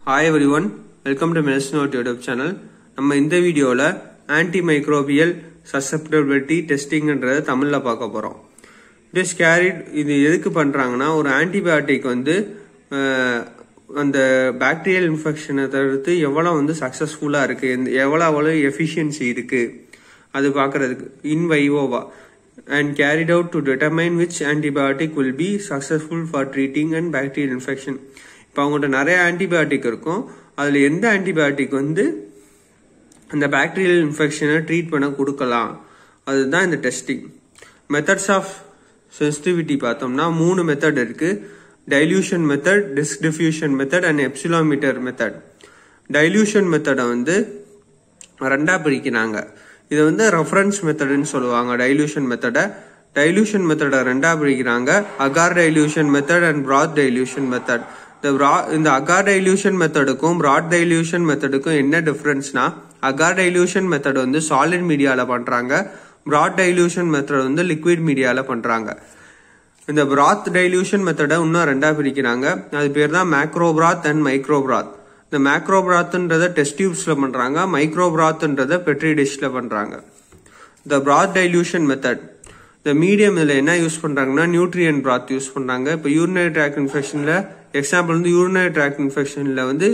hi everyone welcome to மெடிசனோட் YouTube channel நம்ம இந்த வீடியோவில் ஆன்டி மைக்ரோபியல் சசப்டபிலிட்டி டெஸ்டிங்ன்றத தமிழில் பார்க்க போகிறோம் திஸ் கேரிட் இது எதுக்கு பண்ணுறாங்கன்னா ஒரு ஆன்டிபயோட்டிக் வந்து அஹ், அந்த பாக்டீரியல் இன்ஃபெக்ஷனை தவிர்த்து எவ்வளோ வந்து சக்ஸஸ்ஃபுல்லாக இருக்குது எவ்வளோ அவ்வளோ எஃபிஷியன்சி இருக்குது அது பார்க்கறதுக்கு in vivo and carried out to determine which antibiotic will be successful for treating and bacterial infection இப்போ அவங்கள்ட்ட நிறைய ஆன்டிபயோட்டிக் இருக்கும் அதில் எந்த ஆன்டிபயோட்டிக் வந்து அந்த பாக்டீரியல் இன்ஃபெக்ஷனை ட்ரீட் பண்ண கொடுக்கலாம் அதுதான் இந்த டெஸ்டிங் மெத்தட்ஸ் ஆஃப் சென்சிட்டிவிட்டி பார்த்தோம்னா மூணு மெத்தட் இருக்கு dilution method disc diffusion method and epsilometer method dilution மெத்தடை வந்து ரெண்டா பிரிக்கிறாங்க இது வந்து ரெஃபரன்ஸ் மெத்தடுன்னு சொல்லுவாங்க டைல்யூஷன் மெத்தடை டைல்யூஷன் மெத்தடை ரெண்டா பிரிக்கிறாங்க agar dilution method and broth dilution method இந்த bra- இந்த அகார் டைல்யூஷன் மெத்தடுக்கும் பிராட் டைல்யூஷன் மெத்தடுக்கும் என்ன டிஃபரன்ஸ்னா அகார் டைல்யூஷன் மெத்தட் வந்து சாலிட் மீடியால பண்றாங்க பிராட் டைல்யூஷன் மெத்தட் வந்து லிக்விட் மீடியால பண்றாங்க இந்த பிராத் டைல்யூஷன் மெத்தடை இன்னும் ரெண்டா பிரிக்கிறாங்க அது பேர் தான் macro broth and micro broth இந்த மேக்ரோ பிராத்ன்றத டெஸ்ட் டியூப்ஸ்ல பண்றாங்க மைக்ரோ பிராத்ன்றத பெட்ரி டிஷ்ல பண்றாங்க இந்த பிராத் டைல்யூஷன் மெத்தட் இந்த மீடியம் இதில் என்ன யூஸ் பண்றாங்கன்னா நியூட்ரியன் பிராத் யூஸ் பண்றாங்க இப்போ யூரினரி ட்ராக் இன்ஃபெக்ஷன்ல எக்ஸாம்பிள் வந்து யூரினரி ட்ராக் இன்ஃபெக்ஷன்ல வந்து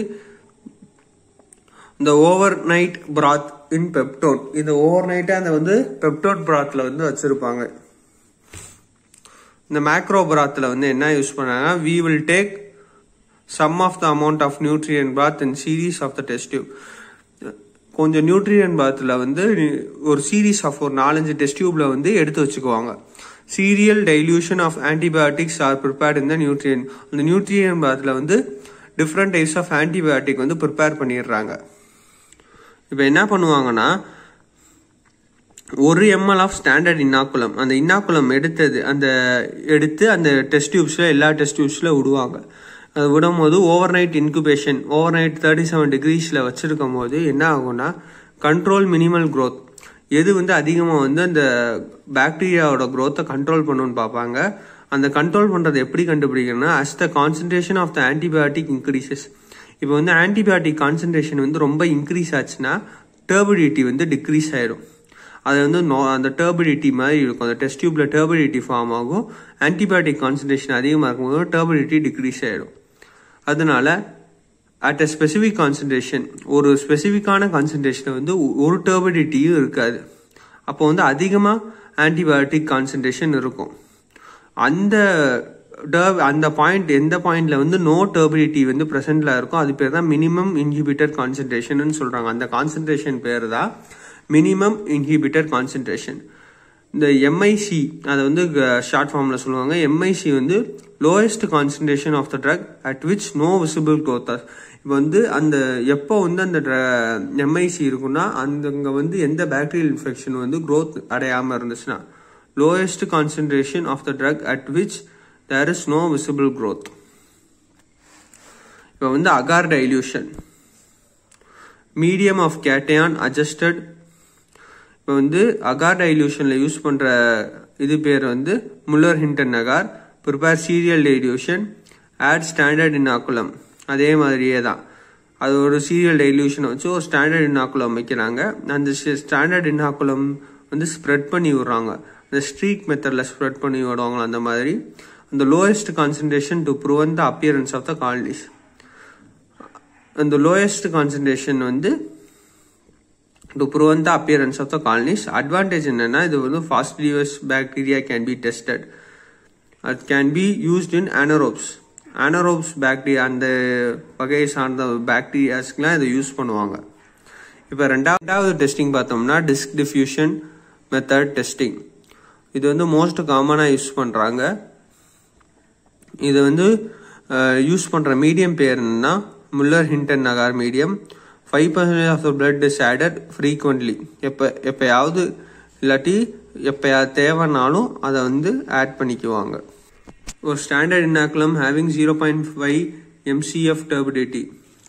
இந்த ஓவர் நைட் பிராத் இன் பெப்டோட் இந்த ஓவர் நைட்டா அந்த வந்து பெப்டோட் பிராத்ல வந்து வச்சிருப்பாங்க இந்த மேக்ரோ பிராத்தில் வந்து என்ன யூஸ் பண்ணாங்க we will take some of the amount of nutrient broth in series of the test tube கொஞ்சம் நியூட்ரியன் பாத்தில் வந்து ஒரு சீரீஸ் ஆஃப் ஒரு நாலஞ்சு டெஸ்ட் டியூப்ல வந்து எடுத்து வச்சுக்குவாங்க serial dilution of antibiotics are prepared இந்த நியூட்ரியன் அந்த நியூட்ரியன் பாத்தில் வந்து டிஃப்ரெண்ட் டைப்ஸ் ஆஃப் ஆன்டிபயோட்டிக் வந்து ப்ரிப்பேர் பண்ணிடுறாங்க இப்போ என்ன பண்ணுவாங்கன்னா ஒரு எம்எல் ஆஃப் ஸ்டாண்டர்ட் இன்னாக்குலம் அந்த இன்னாக்குலம் எடுத்தது அந்த எடுத்து அந்த டெஸ்ட் டியூப்ஸில் எல்லா டெஸ்ட் டியூப்ஸில் விடுவாங்க அது விடும்போது overnight incubation overnight thirty seven டிகிரிஸில் வச்சிருக்கும் போது என்ன ஆகும்னா கண்ட்ரோல் மினிமல் growth எது வந்து அதிகமாக வந்து அந்த பாக்டீரியாவோட growth-அ கண்ட்ரோல் பண்ணணும்னு பார்ப்பாங்க அந்த கண்ட்ரோல் பண்ணுறது எப்படி கண்டுபிடிக்கணும்னா as the concentration of the antibiotic increases இப்போ வந்து ஆன்டிபயோட்டிக் கான்சன்ட்ரேஷன் வந்து ரொம்ப இன்க்ரீஸ் ஆச்சுன்னா டர்பிடிட்டி வந்து டிக்ரீஸ் ஆயிடும் அது வந்து நோ- அந்த டர்பிடிட்டி மாதிரி இருக்கும் அந்த டெஸ்ட் டியூப்ல டர்பிடிட்டி ஃபார்ம் ஆகும் ஆன்டிபயோட்டிக் கான்சன்ட்ரேஷன் அதிகமாக இருக்கும்போது டர்பிடிட்டி டிக்ரீஸ் ஆயிடும் அதனால அட் அ ஸ்பெசிஃபிக் கான்சன்ட்ரேஷன் ஒரு ஸ்பெசிஃபிக்கான கான்சன்ட்ரேஷன் வந்து ஒ- ஒரு டர்பிடிட்டியும் இருக்காது அப்போ வந்து அதிகமாக ஆன்டிபயோட்டிக் கான்சன்ட்ரேஷன் இருக்கும் அந்த டர்ப் அந்த பாயிண்ட் எந்த பாயிண்ட்ல வந்து நோ டர்பிலிட்டி வந்து பிரசன்ட்ல இருக்கும் அது பேர் தான் மினிமம் இன்ஹிபிட்டர் கான்சன்ட்ரேஷன் சொல்றாங்க அந்த கான்சன்ட்ரேஷன் பேர் தான் மினிமம் இன்ஹிபிட்டர் கான்சன்ட்ரேஷன் இந்த எம்ஐசி அதை வந்து ஷார்ட் ஃபார்ம்ல சொல்லுவாங்க எம்ஐசி வந்து lowest concentration of the drug at which no visible growth இப்போ வந்து அந்த எப்போ வந்து அந்த எம்ஐசி இருக்குன்னா அந்த அங்க வந்து எந்த பாக்டீரியல் இன்ஃபெக்ஷன் வந்து growth அடையாம இருந்துச்சுன்னா lowest concentration of the drug at which there is no visible growth இப்போ வந்து agar dilution medium of cation adjusted இப்போ வந்து அகார் டைல்யூஷன்ல யூஸ் பண்ற இது பேர் வந்து Mueller Hinton agar prepare serial dilution add standard inoculum அதே மாதிரியே தான் அது ஒரு சீரியல் டைல்யூஷன் வச்சு ஒரு ஸ்டாண்டர்ட் இன்னாக்குலம் வைக்கிறாங்க அந்த ஸ்டாண்டர்ட் இன்னாக்குலம் வந்து ஸ்ப்ரெட் பண்ணி விடுறாங்க அந்த ஸ்ட்ரீக் மெத்தட்ல ஸ்ப்ரெட் பண்ணி விடுவாங்களா அந்த மாதிரி அந்த lowest concentration to prevent the appearance of the colonies அந்த லோயஸ்ட் கான்சன்ட்ரேஷன் வந்து to prevent the appearance of the colonies advantage என்னன்னா இது வந்து fastidious bacteria can be tested it can be used in anaerobes anaerobes bacteria அந்த வகையை சார்ந்த பாக்டீரியாஸ்க்குலாம் இதை use பண்ணுவாங்க இப்போ ரெண்டாவது டெஸ்டிங் பார்த்தோம்னா டிஸ்க் டிஃப்யூஷன் மெத்தட் டெஸ்டிங் இது வந்து மோஸ்ட் காமனாக யூஸ் பண்ணுறாங்க இது வந்து யூஸ் பண்ணுற மீடியம் பேர் என்னன்னா Mueller Hinton agar medium five percentage of the blood is added frequently எப்போ எப்போயாவது இல்லாட்டி எப்போயாவது தேவைனாலும் அதை வந்து ஆட் பண்ணிக்குவாங்க ஒரு standard inoculum having zero point five MCF turbidity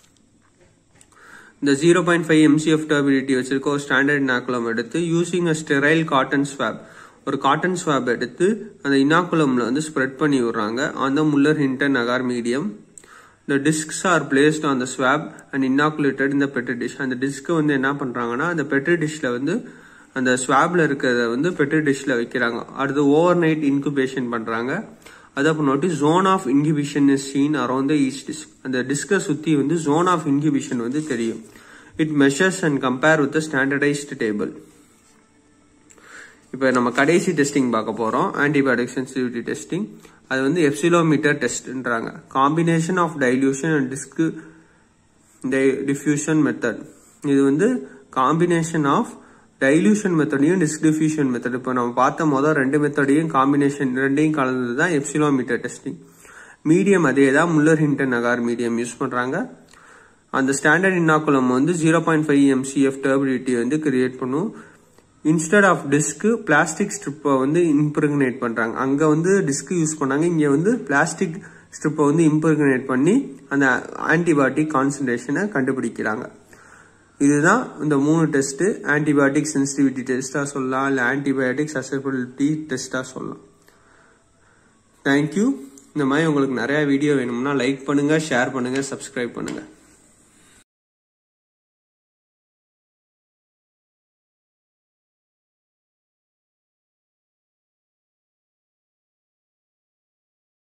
இந்த zero point five MCF turbidity வச்சிருக்க ஒரு ஸ்டாண்டர்ட் இனாக்குலம் எடுத்து using a sterile cotton swab ஒரு காட்டன் ஸ்வாப் எடுத்து அந்த இனாக்குலம்ல வந்து ஸ்ப்ரெட் பண்ணி விடுறாங்க on the Mueller Hinton agar medium the discs are placed on the swab and inoculated in the petri dish அந்த டிஸ்க்கை வந்து என்ன பண்றாங்கன்னா அந்த பெட்ரி டிஷ்ல வந்து அந்த ஸ்வாப்ல இருக்கிறத வந்து பெட்ரி டிஷ்ல வைக்கிறாங்க அடுத்து ஓவர் நைட் இன்குபேஷன் பண்றாங்க அது அப்புறமேட்டு zone of inhibition is seen around the each disc அந்த டிஸ்கை சுத்தி வந்து ஜோன் ஆஃப் இன்ஹிபிஷன் வந்து தெரியும் it measures and compare with standardized table இப்போ நம்ம கடைசி டெஸ்டிங் பார்க்க போறோம் ஆன்டிபயோட்டிக் சென்சிட்டிவிட்டி டெஸ்டிங் அது வந்து எப்சிலோமீட்டர் டெஸ்ட்ன்றாங்க combination of dilution and disc diffusion method இது வந்து காம்பினேஷன் ஆஃப் டைல்யூஷன் மெத்தடையும் டிஸ்க் டிஃப்யூஷன் மெத்தட் இப்போ நம்ம பார்த்த மொதல் ரெண்டு மெத்தடையும் காம்பினேஷன் ரெண்டையும் கலந்தது தான் எப்சிலோமீட்டர் டெஸ்டிங் மீடியம் அதே தான் Mueller Hinton agar medium use பண்றாங்க அந்த ஸ்டாண்டர்ட் இன்னாக்குலம் வந்து zero point five MCF turbidity வந்து கிரியேட் பண்ணும் இன்ஸ்டெட் ஆஃப் டிஸ்க் பிளாஸ்டிக் ஸ்ட்ரிப்பை வந்து இம்ப்ரிகனேட் பண்றாங்க அங்க வந்து டிஸ்க் யூஸ் பண்ணாங்க இங்க வந்து பிளாஸ்டிக் ஸ்ட்ரிப்பை வந்து இம்ப்ரிகனேட் பண்ணி அந்த ஆன்டிபயோட்டிக் கான்சன்ட்ரேஷனை கண்டுபிடிக்கிறாங்க இதுதான் இந்த மூணு டெஸ்ட் ஆன்டிபயோட்டிக் சென்சிட்டிவிட்டி டெஸ்டா சொல்லலாம் இல்ல ஆன்டிபயோட்டிக் சசபிலிட்டி டெஸ்டா சொல்லலாம் தேங்க்யூ இந்த மாதிரி உங்களுக்கு நிறைய வீடியோ வேணும்னா லைக் பண்ணுங்க ஷேர் பண்ணுங்க சப்ஸ்கிரைப் பண்ணுங்க